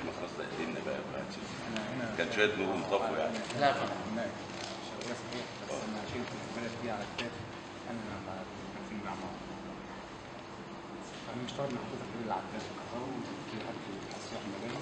احنا خلاص قدمنا بقى بقى انا هنا كان شويه نور انطفوا يعني لا هناك شغال صحيح بس انا شلت الزباله دي على كتافي انا مع في المعمار فانا مشتغل مع حضرتك في العداد الكهرباء في حد تصليح المباني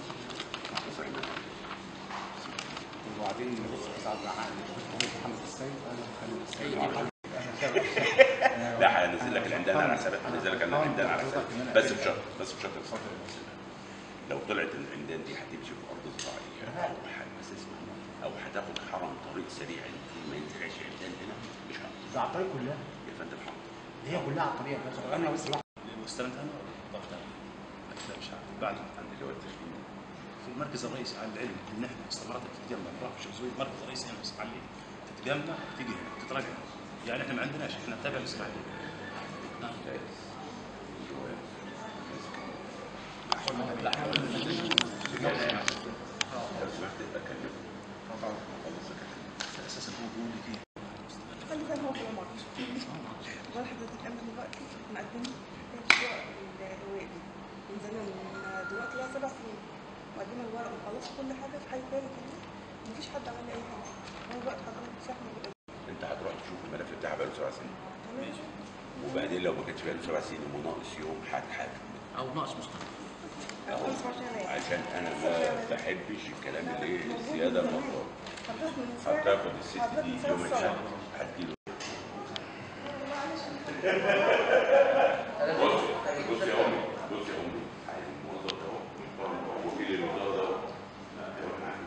وبعدين بص ساعات محمد السيد انا خالد السيد لا هنزل لك العمدان على حسابك هنزل لك العمدان على حسابك بس بشرط بس بشرط لو طلعت العمدان دي هتمشي في ارض زراعيه او ح- بس اسمع او هتاخد حرم طريق سريع المفروض ما ينزلش عمدان هنا مش هعمل ده على الطريق كلها يا فندم حرام هي كلها على الطريق بس انا بس لوحدي. واستلمت انا ضغط لا مش عارف بعد عند اللي هو التشكيل في المركز الرئيسي على العلم ان احنا استمرت تتجمع نروح في شخصيه المركز الرئيسي هنا في اسماعيليه تتجمع تيجي هنا تتراجع يعني احنا ما عندناش احنا نتابع الاسماعيليه لو سمحت ابقى كلمه خلص اساسا هو بيقول لك ايه خلي زي ما هو في الماتش ولا حضرتك انا دلوقتي مقدمه الورق الهوائي من زمان من دلوقتي لها سبع سنين مقدمه الورق وخلصت كل حاجه في حي تاني كمان مفيش حد عمل لي اي حاجه هو دلوقتي حضرتك مش احنا بنبقى انت هتروح تشوف الملف بتاعها بقاله سبع سنين تمام وبعدين لو ما كانش بقاله سبع سنين وناقص يوم هتحاكم او ناقص مستقبل 25 يناير عشان انا ما بحبش الكلام اللي ايه الزياده المطلوب حضرتك من ساعه هتاخد الست حضرتك دي من ساعه يوم الصلاه الحد هتجيله معلش بص بص يا امي بص يا امي عايز الموظف ده اهو وكيل الوزاره ده اهو يقعد معاك.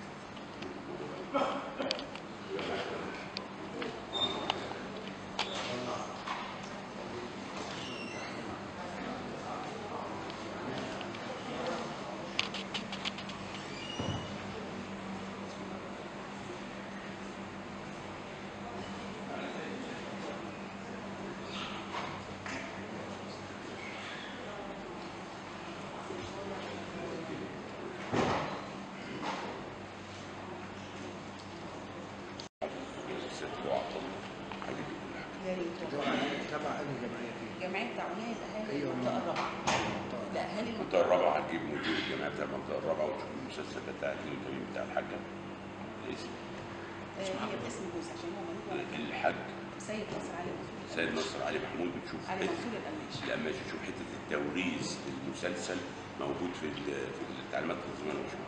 الست وعطل هجيب لك كل حاجه يا ريت تبع انهي جمعيه فيه؟ جمعيه تعاونيه الاهالي المنطقه الرابعه الاهالي المنطقه الرابعه هتجيب مدير الجامعه بتاع المنطقه الرابعه وتشوف المسلسل بتاع الكريم بتاع الحاجه الاسم آه، هي باسم جوز عشان هو ملوك الحاج سيد نصر علي منصور سيد نصر علي محمود بتشوف علي حته منصور القماشي لما تشوف حته التوريث المسلسل موجود في ال- في التعليمات التنظيميه المشروع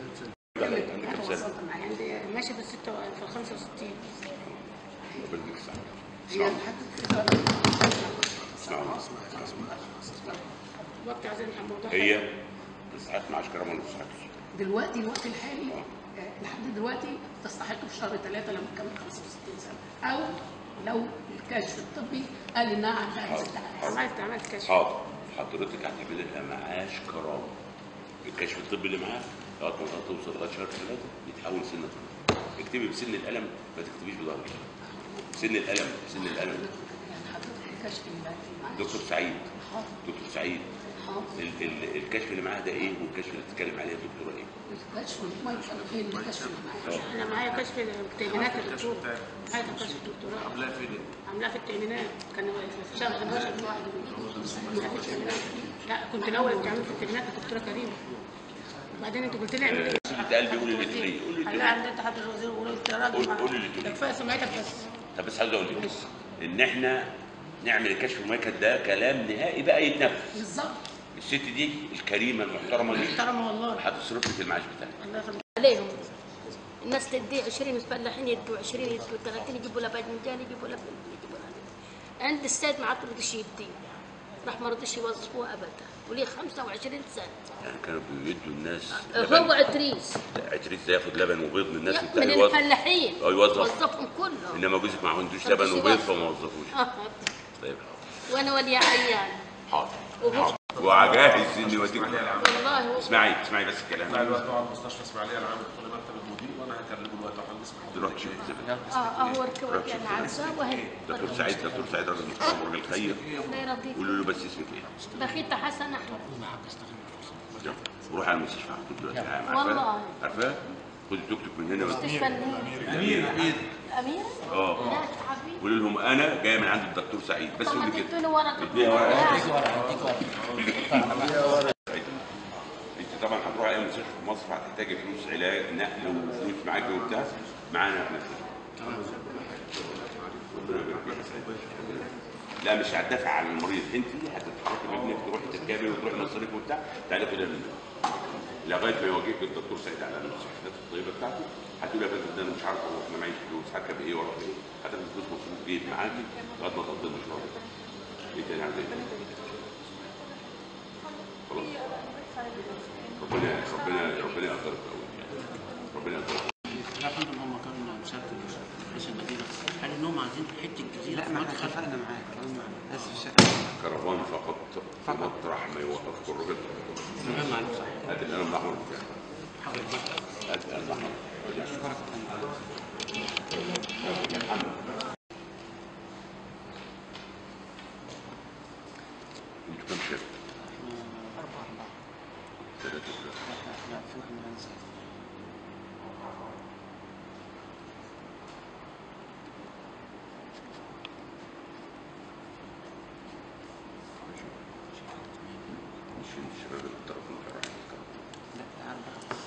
عندك كام سنه؟ عندي ماشي في الستة في الخمسة وستين ربنا يديك الصحه هي اسمعوا لحد اسمعوا اسمعوا وقت عايزين الموضوع هي تستحق معاش كرامه ولا ما تستحقش؟ دلوقتي الوقت الحالي آه، لحد دلوقتي تستحق في شهر ثلاثة لما تكمل 65 سنة أو لو الكشف الطبي قال إنها عندها حاضر، استحقاق حاضر. عملت عملت كشف حاضر حضرتك هتعمل لها معاش كرامه الكشف الطبي اللي معاه لغايه ما توصل لغايه شهر ثلاثه يتحول سن طبي اكتبي بسن الالم ما تكتبيش بظهر الالم سن الالم سن الالم يعني حضرتك الكشف اللي معاك دكتور سعيد حاضر دكتور سعيد حاضر ال- ال- الكشف اللي معاه ده ايه والكشف اللي بتتكلم عليه الدكتوره ايه؟ الكشف ما يفرق بين الكشف اللي معايا أنا معايا كشف التأمينات يا دكتور معايا كشف الدكتوراه عاملاها فين؟ عاملاه في التأمينات كان في شهر 11 لوحده عاملاه في التأمينات لا كنت الاول بتعمل في التأمينات الدكتوره كريمه وبعدين انت قلت لي اعمل ايه؟ اللي قلبي قولي اللي تقولي قولي قال اللي لا انت حضرتك الوزير وقلت يا راجل قول- قول اللي تقوليه. ده كفايه سمعتك بس طب بس عايز اقول لك ان احنا نعمل الكشف المؤكد ده كلام نهائي بقى يتنفذ بالظبط الست دي الكريمه المحترمه دي محترمه والله هتصرف لك المعاش بتاعك الله يخليك عليهم الناس تدي 20 فلاحين يدوا 20 يدوا 30 يجيبوا لها باذنجان يجيبوا لها فلفل يجيبوا لها عند السيد ما عاد رضيش يدي راح ما رضيش يوظفوه ابدا وليه 25 سنه يعني كانوا بيدوا الناس هو عتريس لا، عتريس ده ياخد لبن وبيض من الناس من بتاع يوظف الفلاحين اه يوظف وظفهم كلهم انما جوزك ما عندوش طب لبن بس وبيض يوظف. فما وظفوش آه. طيب وانا ولي عيان حاضر وهو- حاضر وجاهز اني اوديك والله هو- اسمعي اسمعي بس لا الكلام الوقت طبعا مستشفى اسماعيليه انا عامل دخول مكتب المدير وانا هكلمه الوقت عشان نسمع تروح تشوف الزبائن اه اه هو ركبت يعني عزاه وهي دكتور سعيد دكتور سعيد راجل محترم وراجل خير الله يرضيك قولوا له بس اسمك ايه بخيت حسن احمد يلا. وروح على المستشفى على طول دلوقتي عارفاه والله. عارفاه خد التوك توك من هنا مستشفى النيل امير امير امير اه لا تعبي قولوا لهم انا جاي من عند الدكتور سعيد بس طب ما قولي كده تدوا له ورقه اديها ورقه يعني. انت طبعا هتروح اي مستشفى وبتاع معانا احنا ربنا يبارك فيك. لا مش هتدافع عن المريض انت هتتحركي بابنك تروحي تركبي وتروحي مصاريف وبتاع تعالي خدها منه لغايه ما يواجهك الدكتور سعيد على المستحدثات الطيبه بتاعته هتقول يا فندم ده انا مش عارف اروح انا معيش فلوس هركب ايه واروح ايه هتاخد فلوس مصروف جيب معاكي لغايه ما تقضي المشوار ايه تاني عايز ايه؟ خلاص ربنا ربنا ربنا يقدرك قوي ربنا يقدرك لا يا فندم هم كانوا مسافر رئيس المدينه قال انهم عايزين حته جزيره لا في ما احنا مدخل اتفقنا معاك اتفقنا معاك بس في الشقه كرفان فقط مطرح ما يوقفك الراجل من غير معلومه صح هات القلم الاحمر بتاعك حاضر هات القلم الاحمر اشكرك يا فندم انتوا كام شيف؟ اربعه اربعه ثلاثة ثلاثة احنا احنا في واحد من نسيت مش الشباب اللي طرف الجراحة لا تعال بقى